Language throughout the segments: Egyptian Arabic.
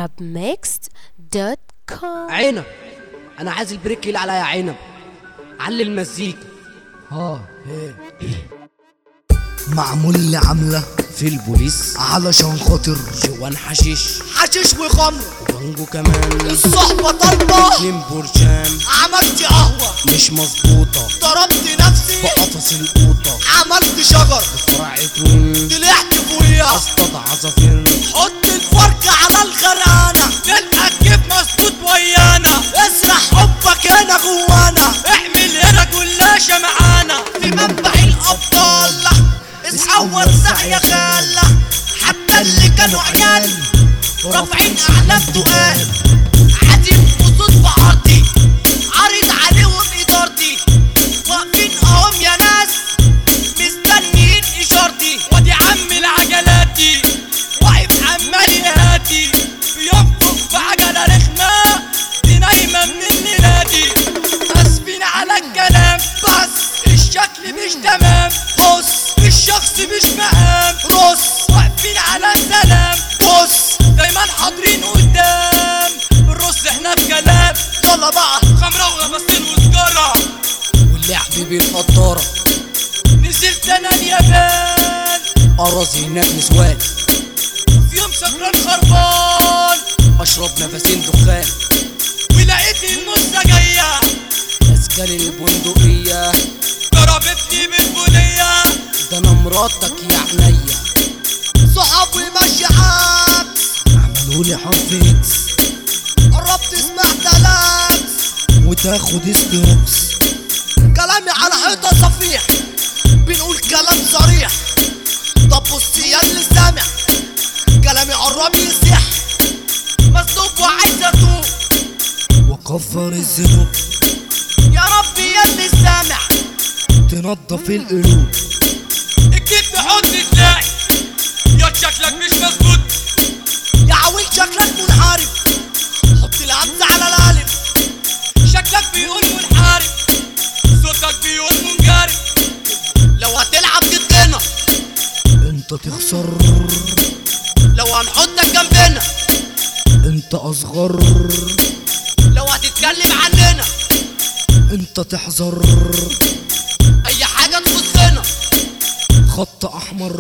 arabmixed.com عنب انا عايز البريك يلعب عليا عنب علي المزيكا ها هي معمول لي عاملة في البوليس علشان خاطر جوان حشيش حشيش وخمر وبانجو كمان الصحبة طالبة اتنين برشام عملت قهوة مش مظبوطة ضربت نفسي في قفص القوطة عملت شجر فرعت وين طلعت فوقيها اصطاد عصافير حط الفركة على الغرقانة تلقى الكيف مظبوط ويانا اسرح حبك هنا جوانا اعمل هنا جلاشة معانا في منبع الأبطال اصحى وارزع يا خالة حتى اللي كانوا عيال رافعين أعلام تقال عازم خصوص بعرضي عرض عليهم إدارتي واقفين أهم يا ناس مستنيين إشارتي وادي عم العجلاتي واقف عمال يهاتي بينفخ في عجلة رخمة دي نايمة من النادي اسفين على الكلام بس الشكل مش تمام بص الشخص مش مقام رص واقفين على السلام بص دايما حاضرين قدام بنرص احنا بكلام يلا بقى خمرة وغسيل وسجارة واللعب بالقطارة نزلت انا اليابان أراضي هناك نسوان في يوم سكران خربان أشرب نفسين دخان ولقيت النصة جاية أسكال البندقية ضربتني بالبنية ده أنا مراتك يا عينيا صحابي ماشي عكس عملوا لي حرف إكس قربت سمعت لاكس وتاخد استروكس كلامي على حيطة صفيح بنقول كلام صريح طب بص يا اللي سامع كلامي قرب يسيح مسلوب وعايز اتوب وكفر الذنوب يا رب يا اللي سامع تنضف القلوب الكيف تحط تلاقي يا شكلك مش مظبوط يا عويل شكلك منحرف حط الهمزة على الألف شكلك بيقول منحرف صوتك بيقول منجرف لو هتلعب ضدنا انت تخسر لو هنحطك جنبنا انت اصغر لو هتتكلم عننا انت تحذر أي حاجة تخصنا خط احمر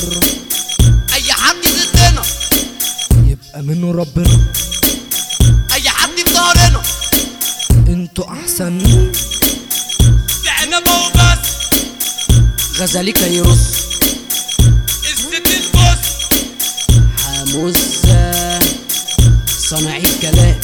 أي حد ضدنا يبقى منه ربنا أي حد في ظهرنا انتوا احسن عنبة وبس غزاليك يرص الست البص حموزة صناعي الكلام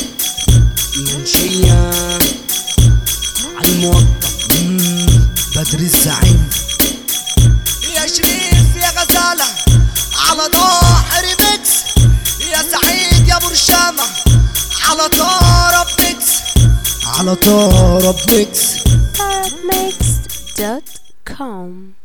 منشية على الموطن مم، بدر الزعيم يا شريف يا غزالة على ضاحر ميكس يا سعيد يا برشامة على طرب ميكس على طرب ميكس arabmixed.com